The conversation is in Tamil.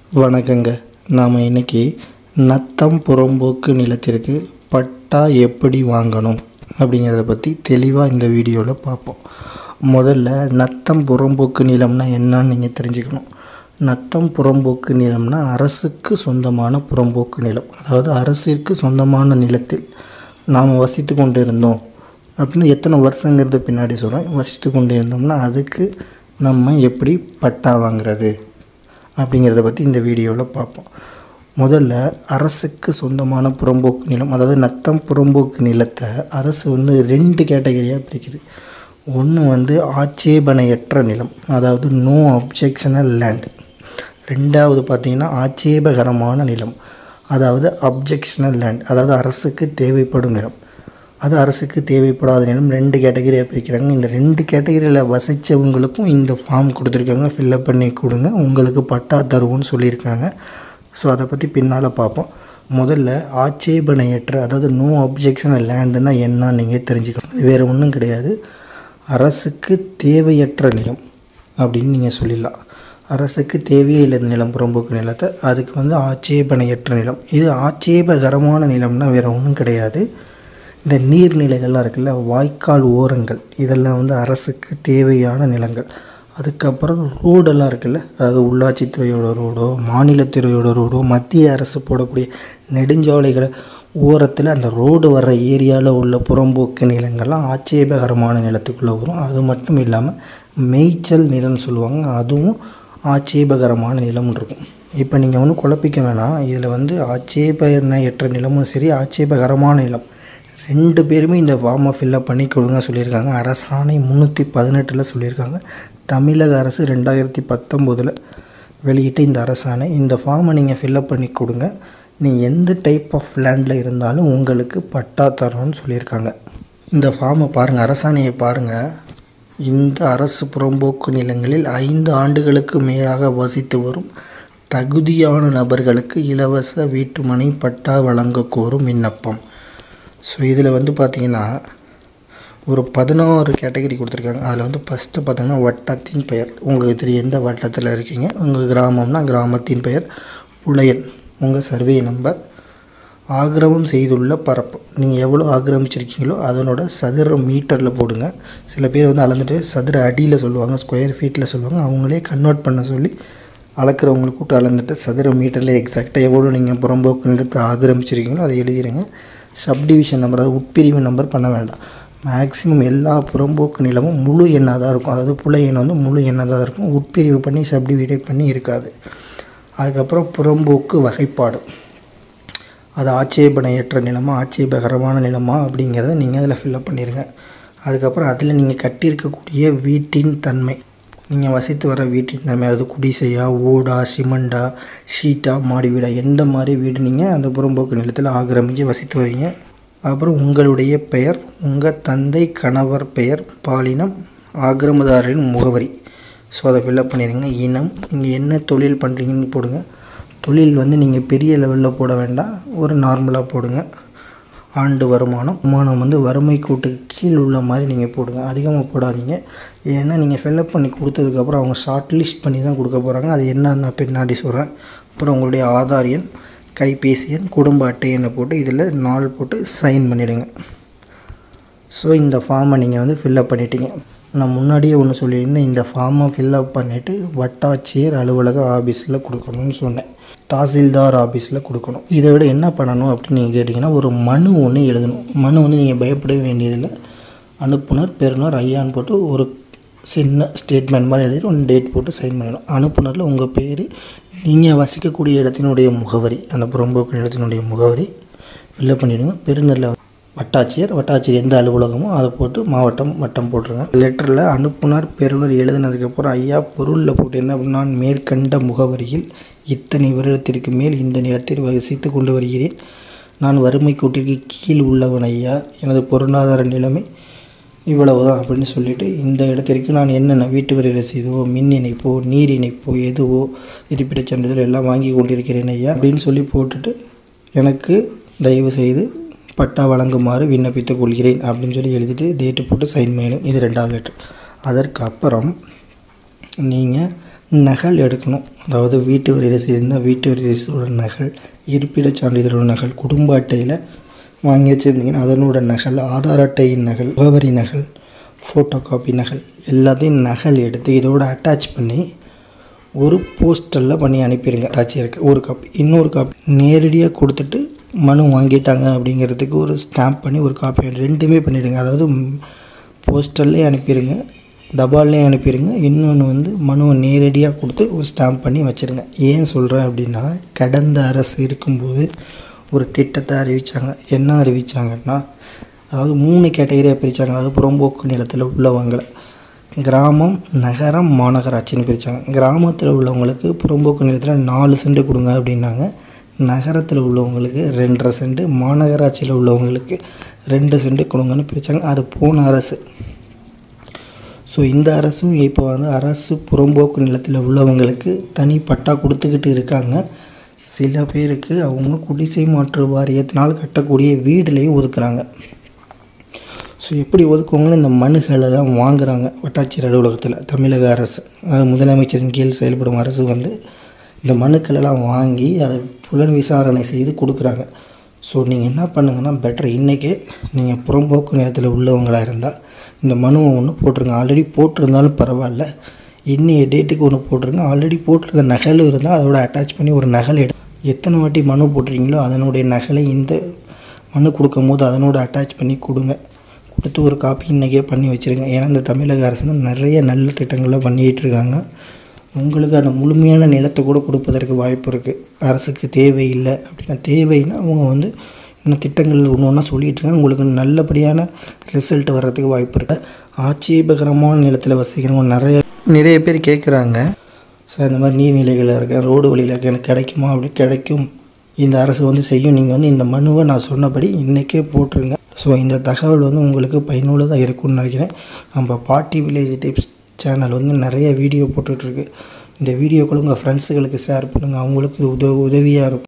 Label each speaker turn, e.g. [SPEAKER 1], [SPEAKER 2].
[SPEAKER 1] வணக்கங்க நாம் இன்னைக்கு நத்தம் புறம்போக்கு நிலத்திற்கு பட்டா எப்படி வாங்கணும் அப்படிங்கிறத பற்றி தெளிவாக இந்த வீடியோவில் பார்ப்போம் முதல்ல நத்தம் புறம்போக்கு நிலம்னா என்னன்னு நீங்கள் தெரிஞ்சுக்கணும் நத்தம் புறம்போக்கு நிலம்னா அரசுக்கு சொந்தமான புறம்போக்கு நிலம் அதாவது அரசிற்கு சொந்தமான நிலத்தில் நாம் வசித்து கொண்டு இருந்தோம் அப்படின்னு எத்தனை வருஷங்கிறது பின்னாடி சொல்கிறேன் வசித்து கொண்டு இருந்தோம்னா அதுக்கு நம்ம எப்படி பட்டா வாங்குறது அப்படிங்கிறத பற்றி இந்த வீடியோவில் பார்ப்போம் முதல்ல அரசுக்கு சொந்தமான புறம்போக்கு நிலம் அதாவது நத்தம் புறம்போக்கு நிலத்தை அரசு வந்து ரெண்டு கேட்டகரியாக பிரிக்குது ஒன்று வந்து ஆட்சேபனையற்ற நிலம் அதாவது நோ அப்ஜெக்ஷனல் லேண்ட் ரெண்டாவது பார்த்திங்கன்னா ஆட்சேபகரமான நிலம் அதாவது அப்ஜெக்ஷனல் லேண்ட் அதாவது அரசுக்கு தேவைப்படும் நிலம் அது அரசுக்கு தேவைப்படாத நிலம் ரெண்டு கேட்டகரியாக பிரிக்கிறாங்க இந்த ரெண்டு கேட்டகரியில் வசித்தவங்களுக்கும் இந்த ஃபார்ம் கொடுத்துருக்காங்க ஃபில்லப் பண்ணி கொடுங்க உங்களுக்கு பட்டா தருவோம்னு சொல்லியிருக்காங்க ஸோ அதை பற்றி பின்னால் பார்ப்போம் முதல்ல ஆட்சேபனையற்ற அதாவது நோ அப்ஜெக்ஷன் லேண்டுனா என்னன்னு நீங்கள் தெரிஞ்சுக்கணும் இது வேறு ஒன்றும் கிடையாது அரசுக்கு தேவையற்ற நிலம் அப்படின்னு நீங்கள் சொல்லிடலாம் அரசுக்கு தேவையே இல்லாத நிலம் புறம்போக்கு நிலத்தை அதுக்கு வந்து ஆட்சேபனையற்ற நிலம் இது ஆட்சேபகரமான நிலம்னா வேறு ஒன்றும் கிடையாது இந்த நீர்நிலைகள்லாம் இருக்குல்ல வாய்க்கால் ஓரங்கள் இதெல்லாம் வந்து அரசுக்கு தேவையான நிலங்கள் அதுக்கப்புறம் ரோடெல்லாம் இருக்குல்ல அதாவது உள்ளாட்சித்துறையோட ரோடோ மாநிலத்துறையோட ரோடோ மத்திய அரசு போடக்கூடிய நெடுஞ்சாலைகளை ஓரத்தில் அந்த ரோடு வர்ற ஏரியாவில் உள்ள புறம்போக்கு நிலங்கள்லாம் ஆட்சேபகரமான நிலத்துக்குள்ளே வரும் அது மட்டும் இல்லாமல் மேய்ச்சல் நிலம்னு சொல்லுவாங்க அதுவும் ஆட்சேபகரமான நிலம்னு இருக்கும் இப்போ நீங்கள் ஒன்றும் குழப்பிக்க வேணாம் இதில் வந்து ஆட்சேபனையற்ற நிலமும் சரி ஆட்சேபகரமான நிலம் ரெண்டு பேருமே இந்த ஃபார்மை ஃபில்லப் பண்ணி கொடுங்க சொல்லியிருக்காங்க அரசாணை முந்நூற்றி பதினெட்டில் சொல்லியிருக்காங்க தமிழக அரசு ரெண்டாயிரத்தி பத்தொம்போதில் வெளியிட்ட இந்த அரசாணை இந்த ஃபார்மை நீங்கள் ஃபில்லப் பண்ணி கொடுங்க நீங்கள் எந்த டைப் ஆஃப் லேண்டில் இருந்தாலும் உங்களுக்கு பட்டா தரணும்னு சொல்லியிருக்காங்க இந்த ஃபார்மை பாருங்கள் அரசாணையை பாருங்கள் இந்த அரசு புறம்போக்கு நிலங்களில் ஐந்து ஆண்டுகளுக்கு மேலாக வசித்து வரும் தகுதியான நபர்களுக்கு இலவச வீட்டுமனை பட்டா வழங்க கோரும் விண்ணப்பம் ஸோ இதில் வந்து பார்த்திங்கன்னா ஒரு பதினோரு கேட்டகரி கொடுத்துருக்காங்க அதில் வந்து ஃபஸ்ட்டு பார்த்தீங்கன்னா வட்டத்தின் பெயர் உங்களுக்கு தெரியும் எந்த வட்டத்தில் இருக்கீங்க உங்கள் கிராமம்னா கிராமத்தின் பெயர் புலையன் உங்கள் சர்வே நம்பர் ஆக்கிரமம் செய்துள்ள பரப்பு நீங்கள் எவ்வளோ ஆக்கிரமிச்சிருக்கீங்களோ அதனோட சதுர மீட்டரில் போடுங்க சில பேர் வந்து அளந்துட்டு சதுர அடியில் சொல்லுவாங்க ஸ்கொயர் ஃபீட்டில் சொல்லுவாங்க அவங்களே கன்வெர்ட் பண்ண சொல்லி அளக்கிறவங்களை கூட்டு அளந்துட்டு சதுர மீட்டரில் எக்ஸாக்டாக எவ்வளோ நீங்கள் புறம்போக்கு நிலத்தை ஆக்கிரமிச்சிருக்கீங்களோ அதை எழுதிடுங்க சப்டிவிஷன் நம்பர் அதாவது உட்பிரிவு நம்பர் பண்ண வேண்டாம் மேக்ஸிமம் எல்லா புறம்போக்கு நிலமும் முழு எண்ணாக தான் இருக்கும் அதாவது புல எண் வந்து முழு எண்ணாக தான் இருக்கும் உட்பிரிவு பண்ணி சப்டிவிடேட் பண்ணி இருக்காது அதுக்கப்புறம் புறம்போக்கு வகைப்பாடு அது ஆட்சேபனையற்ற நிலமா ஆட்சேபகரமான நிலமா அப்படிங்கிறத நீங்கள் அதில் ஃபில்லப் பண்ணிடுங்க அதுக்கப்புறம் அதில் நீங்கள் கட்டியிருக்கக்கூடிய வீட்டின் தன்மை நீங்கள் வசித்து வர வீட்டின் தன்மை அதாவது குடிசையா ஓடா சிமெண்டா ஷீட்டா மாடி வீடா எந்த மாதிரி வீடு நீங்கள் அந்த புறம்போக்கு நிலத்தில் ஆக்கிரமித்து வசித்து வரீங்க அப்புறம் உங்களுடைய பெயர் உங்கள் தந்தை கணவர் பெயர் பாலினம் ஆக்கிரமதாரின் முகவரி ஸோ அதை ஃபில்லப் பண்ணிடுங்க இனம் நீங்கள் என்ன தொழில் பண்ணுறீங்கன்னு போடுங்க தொழில் வந்து நீங்கள் பெரிய லெவலில் போட வேண்டாம் ஒரு நார்மலாக போடுங்க ஆண்டு வருமானம் வருமானம் வந்து வறுமை கூட்டுக்கு கீழ் உள்ள மாதிரி நீங்கள் போடுங்க அதிகமாக போடாதீங்க ஏன்னா நீங்கள் ஃபில்லப் பண்ணி கொடுத்ததுக்கப்புறம் அவங்க ஷார்ட் லிஸ்ட் பண்ணி தான் கொடுக்க போகிறாங்க அது என்னன்னு நான் பின்னாடி சொல்கிறேன் அப்புறம் உங்களுடைய ஆதார் எண் கைபேசி எண் குடும்ப அட்டை எண்ணை போட்டு இதில் நாள் போட்டு சைன் பண்ணிவிடுங்க ஸோ இந்த ஃபார்மை நீங்கள் வந்து ஃபில்லப் பண்ணிட்டீங்க நான் முன்னாடியே ஒன்று சொல்லியிருந்தேன் இந்த ஃபார்மை ஃபில்லப் பண்ணிவிட்டு வட்டாட்சியர் அலுவலக ஆஃபீஸில் கொடுக்கணும்னு சொன்னேன் தாசில்தார் ஆஃபீஸில் கொடுக்கணும் இதை விட என்ன பண்ணணும் அப்படின்னு நீங்கள் கேட்டிங்கன்னா ஒரு மனு ஒன்று எழுதணும் மனு வந்து நீங்கள் பயப்பட வேண்டியதில்லை அனுப்புனர் பெறுநர் ஐயான்னு போட்டு ஒரு சின்ன ஸ்டேட்மெண்ட் மாதிரி எழுதிட்டு ஒன்று டேட் போட்டு சைன் பண்ணணும் அனுப்புனரில் உங்கள் பேர் நீங்கள் வசிக்கக்கூடிய இடத்தினுடைய முகவரி அந்த புறம்போக்கு இடத்தினுடைய முகவரி ஃபில்லப் பண்ணிவிடுங்க பெருநரில் வட்டாட்சியர் வட்டாட்சியர் எந்த அலுவலகமோ அதை போட்டு மாவட்டம் வட்டம் போட்டுருங்க லெட்டரில் அனுப்புனர் பெறுநர் எழுதினதுக்கப்புறம் ஐயா பொருளில் போட்டு என்ன அப்படின்னா நான் மேற்கண்ட முகவரியில் இத்தனை வருடத்திற்கு மேல் இந்த நிலத்தில் வசித்து கொண்டு வருகிறேன் நான் வறுமை கூட்டிற்கு கீழ் உள்ளவன் ஐயா எனது பொருளாதார நிலைமை இவ்வளவு தான் அப்படின்னு சொல்லிவிட்டு இந்த இடத்திற்கு நான் என்னென்ன வீட்டு வரி ரசீதோ மின் இணைப்போ நீர் இணைப்போ எதுவோ இருப்பிடச் சான்றிதழ் எல்லாம் வாங்கி கொண்டிருக்கிறேன் ஐயா அப்படின்னு சொல்லி போட்டுட்டு எனக்கு தயவு செய்து பட்டா வழங்குமாறு விண்ணப்பித்துக் கொள்கிறேன் அப்படின்னு சொல்லி எழுதிட்டு டேட்டு போட்டு சைன் பண்ணிடும் இது ரெண்டாவது லெட்ரு அதற்கு அப்புறம் நீங்கள் நகல் எடுக்கணும் அதாவது வீட்டு வரி ரசீது இருந்தால் வீட்டு வரி ரசீதோட நகல் இருப்பிடச் சான்றிதழோட நகல் குடும்ப அட்டையில் வாங்கி வச்சுருந்தீங்கன்னா அதனோட நகல் ஆதார் அட்டையின் நகல் முகவரி நகல் ஃபோட்டோ காப்பி நகல் எல்லாத்தையும் நகல் எடுத்து இதோட அட்டாச் பண்ணி ஒரு போஸ்டரில் பண்ணி அனுப்பிடுங்க ஆட்சியருக்கு ஒரு காப்பி இன்னொரு காப்பி நேரடியாக கொடுத்துட்டு மனு வாங்கிட்டாங்க அப்படிங்கிறதுக்கு ஒரு ஸ்டாம்ப் பண்ணி ஒரு காப்பி ரெண்டுமே பண்ணிவிடுங்க அதாவது போஸ்டர்லேயே அனுப்பிடுங்க தபால்லையும் அனுப்பிடுங்க இன்னொன்று வந்து மனுவை நேரடியாக கொடுத்து ஒரு ஸ்டாம்ப் பண்ணி வச்சுருங்க ஏன் சொல்கிறேன் அப்படின்னா கடந்த அரசு இருக்கும்போது ஒரு திட்டத்தை அறிவித்தாங்க என்ன அறிவித்தாங்கன்னா அதாவது மூணு கேட்டகரியாக பிரித்தாங்க அதாவது புறம்போக்கு நிலத்தில் உள்ளவங்களை கிராமம் நகரம் மாநகராட்சின்னு பிரித்தாங்க கிராமத்தில் உள்ளவங்களுக்கு புறம்போக்கு நிலத்தில் நாலு சென்ட் கொடுங்க அப்படின்னாங்க நகரத்தில் உள்ளவங்களுக்கு ரெண்டரை சென்ட் மாநகராட்சியில் உள்ளவங்களுக்கு ரெண்டு சென்ட் கொடுங்கன்னு பிரித்தாங்க அது போன அரசு ஸோ இந்த அரசும் இப்போ வந்து அரசு புறம்போக்கு நிலத்தில் உள்ளவங்களுக்கு தனி பட்டா கொடுத்துக்கிட்டு இருக்காங்க சில பேருக்கு அவங்க குடிசை மாற்று வாரியத்தினால் கட்டக்கூடிய வீடுலேயும் ஒதுக்குறாங்க ஸோ எப்படி ஒதுக்குவாங்கன்னு இந்த மனுகளெல்லாம் வாங்குகிறாங்க வட்டாட்சியர் அலுவலகத்தில் தமிழக அரசு அதாவது முதலமைச்சரின் கீழ் செயல்படும் அரசு வந்து இந்த மனுக்களெல்லாம் வாங்கி அதை புலன் விசாரணை செய்து கொடுக்குறாங்க ஸோ நீங்கள் என்ன பண்ணுங்கன்னா பெட்டர் இன்றைக்கே நீங்கள் புறம்போக்கு நிலத்தில் உள்ளவங்களாக இருந்தால் இந்த மனுவை ஒன்று போட்டுருங்க ஆல்ரெடி போட்டிருந்தாலும் பரவாயில்ல இன்னைய டேட்டுக்கு ஒன்று போட்டுருங்க ஆல்ரெடி போட்டிருக்க நகல் இருந்தால் அதோட அட்டாச் பண்ணி ஒரு நகல் எடு எத்தனை வாட்டி மனு போட்டிருக்கீங்களோ அதனுடைய நகலை இந்த மனு கொடுக்கும் போது அதனோட அட்டாச் பண்ணி கொடுங்க கொடுத்து ஒரு காப்பி இன்றைக்கே பண்ணி வச்சுருங்க ஏன்னா இந்த தமிழக அரசு வந்து நிறைய நல்ல திட்டங்கள்லாம் பண்ணிக்கிட்டு இருக்காங்க உங்களுக்கு அந்த முழுமையான நிலத்தை கூட கொடுப்பதற்கு வாய்ப்பு இருக்குது அரசுக்கு தேவையில்லை அப்படின்னா தேவைன்னா அவங்க வந்து இன்னும் திட்டங்கள் ஒன்று ஒன்றா சொல்லிகிட்டு இருக்காங்க உங்களுக்கு நல்லபடியான ரிசல்ட் வர்றதுக்கு வாய்ப்பு இருக்குது ஆட்சேபகரமான நிலத்தில் வசிக்கிறவங்க நிறைய நிறைய பேர் கேட்குறாங்க சார் இந்த மாதிரி நீர்நிலைகளில் இருக்கேன் ரோடு வழியில் இருக்கேன் எனக்கு கிடைக்குமா அப்படி கிடைக்கும் இந்த அரசு வந்து செய்யும் நீங்கள் வந்து இந்த மனுவை நான் சொன்னபடி இன்றைக்கே போட்டுருங்க ஸோ இந்த தகவல் வந்து உங்களுக்கு பயனுள்ளதாக இருக்கும்னு நினைக்கிறேன் நம்ம பாட்டி வில்லேஜ் டிப்ஸ் சேனல் வந்து நிறைய வீடியோ போட்டுட்ருக்கு இந்த வீடியோக்களை உங்கள் ஃப்ரெண்ட்ஸுகளுக்கு ஷேர் பண்ணுங்கள் அவங்களுக்கு இது உதவி உதவியாக இருக்கும்